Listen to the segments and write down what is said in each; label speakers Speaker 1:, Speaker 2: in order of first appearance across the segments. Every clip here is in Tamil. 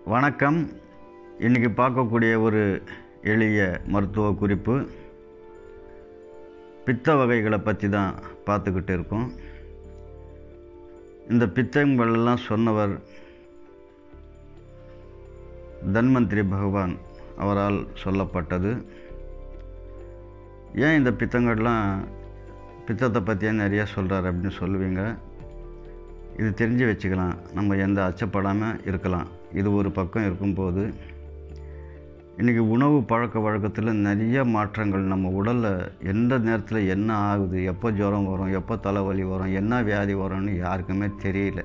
Speaker 1: வணக்கம் இன்றைக்கி பார்க்கக்கூடிய ஒரு எளிய மருத்துவ குறிப்பு பித்த வகைகளை பற்றி தான் பார்த்துக்கிட்டு இருக்கோம் இந்த பித்தங்களெல்லாம் சொன்னவர் தன்வந்திரி பகவான் அவரால் சொல்லப்பட்டது ஏன் இந்த பித்தங்கள்லாம் பித்தத்தை பற்றியே நிறைய சொல்கிறார் அப்படின்னு சொல்லுவீங்க இது தெரிஞ்சு வச்சுக்கலாம் நம்ம எந்த அச்சப்படாமல் இருக்கலாம் இது ஒரு பக்கம் இருக்கும்போது இன்றைக்கி உணவு பழக்க வழக்கத்தில் நிறைய மாற்றங்கள் நம்ம உடலில் எந்த நேரத்தில் என்ன ஆகுது எப்போ ஜுரம் வரும் எப்போ தலைவலி வரும் என்ன வியாதி வரும்னு யாருக்குமே தெரியல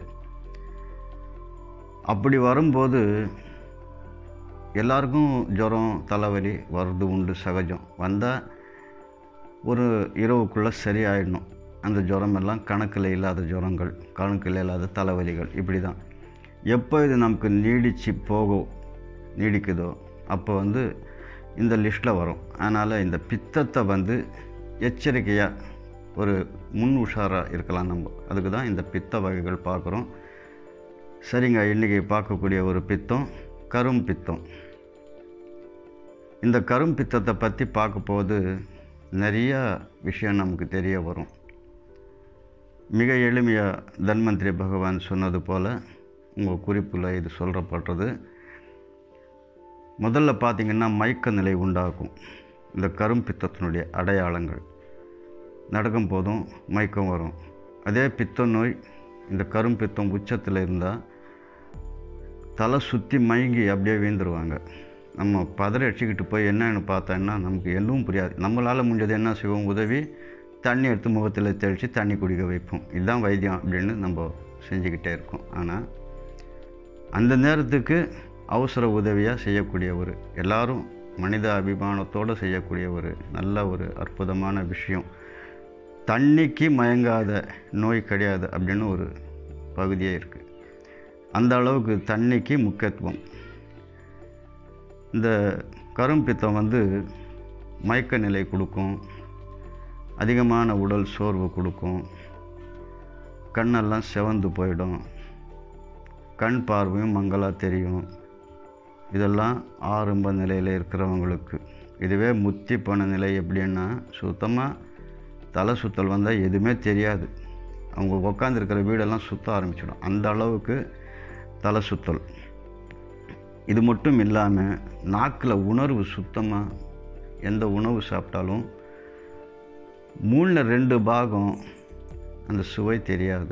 Speaker 1: அப்படி வரும்போது எல்லாருக்கும் ஜுரம் தலைவலி வர்றது உண்டு சகஜம் வந்தால் ஒரு இரவுக்குள்ளே சரியாயிடணும் அந்த ஜுரம் எல்லாம் கணக்கில் இல்லாத ஜுரங்கள் கணக்கில் இல்லாத தலைவலிகள் இப்படி தான் எப்போ இது நமக்கு நீடிச்சு போகும் நீடிக்குதோ அப்போ வந்து இந்த லிஸ்ட்டில் வரும் அதனால் இந்த பித்தத்தை வந்து எச்சரிக்கையாக ஒரு முன் உஷாராக இருக்கலாம் நம்ம அதுக்கு தான் இந்த பித்த வகைகள் பார்க்குறோம் சரிங்க இன்றைக்கி பார்க்கக்கூடிய ஒரு பித்தம் கரும் பித்தம் இந்த கரும் பித்தத்தை பற்றி பார்க்க போது நிறையா விஷயம் நமக்கு தெரிய வரும் மிக எளிமையாக தன்வந்திரி பகவான் சொன்னது போல் உங்கள் குறிப்பில் இது சொல்லப்படுறது முதல்ல பார்த்திங்கன்னா மயக்க நிலை உண்டாகும் இந்த கரும்பித்தத்தினுடைய அடையாளங்கள் நடக்கும் போதும் மயக்கம் வரும் அதே பித்த நோய் இந்த கரும்பித்தம் உச்சத்தில் இருந்தால் தலை சுற்றி மயங்கி அப்படியே வீழ்ந்துருவாங்க நம்ம பதற அடிச்சுக்கிட்டு போய் என்னன்னு பார்த்தோன்னா நமக்கு எதுவும் புரியாது நம்மளால் முடிஞ்சது என்ன செய்வோம் உதவி தண்ணி எடுத்து முகத்தில் தெளித்து தண்ணி குடிக்க வைப்போம் இதுதான் வைத்தியம் அப்படின்னு நம்ம செஞ்சுக்கிட்டே இருக்கோம் ஆனால் அந்த நேரத்துக்கு அவசர உதவியாக செய்யக்கூடிய ஒரு எல்லாரும் மனித அபிமானத்தோடு செய்யக்கூடிய ஒரு நல்ல ஒரு அற்புதமான விஷயம் தண்ணிக்கு மயங்காத நோய் கிடையாது அப்படின்னு ஒரு பகுதியே இருக்குது அந்த அளவுக்கு தண்ணிக்கு முக்கியத்துவம் இந்த கரும்பித்தம் வந்து மயக்க நிலை கொடுக்கும் அதிகமான உடல் சோர்வு கொடுக்கும் கண்ணெல்லாம் செவந்து போயிடும் கண் பார்வையும் மங்களாக தெரியும் இதெல்லாம் ஆரம்ப நிலையில் இருக்கிறவங்களுக்கு இதுவே முத்தி போன நிலை எப்படின்னா சுத்தமாக தலை சுத்தல் வந்தால் எதுவுமே தெரியாது அவங்க உக்காந்துருக்கிற வீடெல்லாம் சுற்ற ஆரம்பிச்சிடும் அந்த அளவுக்கு தலை சுத்தல் இது மட்டும் இல்லாமல் நாக்கில் உணர்வு சுத்தமாக எந்த உணவு சாப்பிட்டாலும் மூணில் ரெண்டு பாகம் அந்த சுவை தெரியாது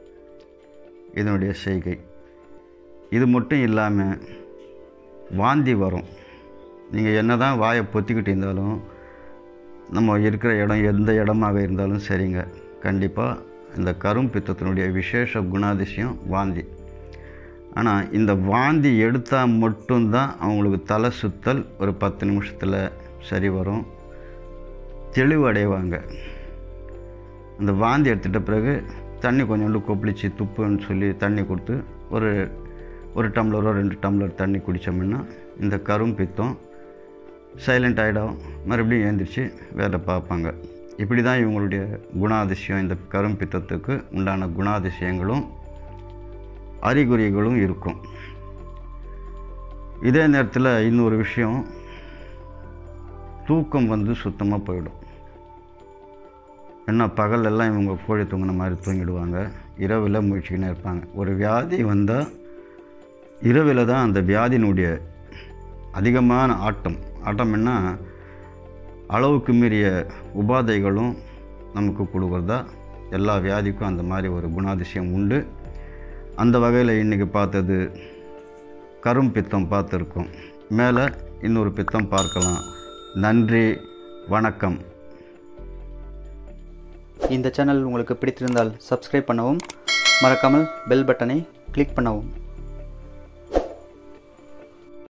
Speaker 1: இதனுடைய செய்கை இது மட்டும் இல்லாமல் வாந்தி வரும் நீங்கள் என்ன தான் வாயை பொத்திக்கிட்டு இருந்தாலும் நம்ம இருக்கிற இடம் எந்த இடமாக இருந்தாலும் சரிங்க கண்டிப்பாக இந்த கரும்பித்தத்தினுடைய விசேஷ குணாதிசயம் வாந்தி ஆனால் இந்த வாந்தி எடுத்தால் மட்டும்தான் அவங்களுக்கு தலை சுத்தல் ஒரு பத்து நிமிஷத்தில் சரி வரும் தெளிவடைவாங்க அந்த வாந்தி எடுத்துட்ட பிறகு தண்ணி கொஞ்சோண்டு கொப்பளிச்சு துப்புன்னு சொல்லி தண்ணி கொடுத்து ஒரு ஒரு டம்ளரோ ரெண்டு டம்ளர் தண்ணி குடித்தோம்னா இந்த கரும்பித்தம் சைலண்ட் ஆகிடும் மறுபடியும் எழுந்திரிச்சு வேலை பார்ப்பாங்க இப்படி தான் இவங்களுடைய குணாதிசயம் இந்த கரும்பித்தத்துக்கு உண்டான குணாதிசயங்களும் அறிகுறிகளும் இருக்கும் இதே நேரத்தில் இன்னொரு விஷயம் தூக்கம் வந்து சுத்தமாக போயிடும் ஏன்னா பகலெல்லாம் இவங்க கோழி தூங்கின மாதிரி தூங்கிடுவாங்க இரவில் முழிச்சுக்கினே இருப்பாங்க ஒரு வியாதி வந்தால் இரவில் தான் அந்த வியாதியினுடைய அதிகமான ஆட்டம் ஆட்டம் என்ன அளவுக்கு மீறிய உபாதைகளும் நமக்கு கொடுக்குறதா எல்லா வியாதிக்கும் அந்த மாதிரி ஒரு குணாதிசயம் உண்டு அந்த வகையில் இன்றைக்கி பார்த்தது கரும் பித்தம் பார்த்துருக்கோம் மேலே இன்னொரு பித்தம் பார்க்கலாம் நன்றி வணக்கம்
Speaker 2: இந்த சேனல் உங்களுக்கு பிடித்திருந்தால் சப்ஸ்கிரைப் பண்ணவும் மறக்காமல் பெல் பட்டனை கிளிக் பண்ணவும்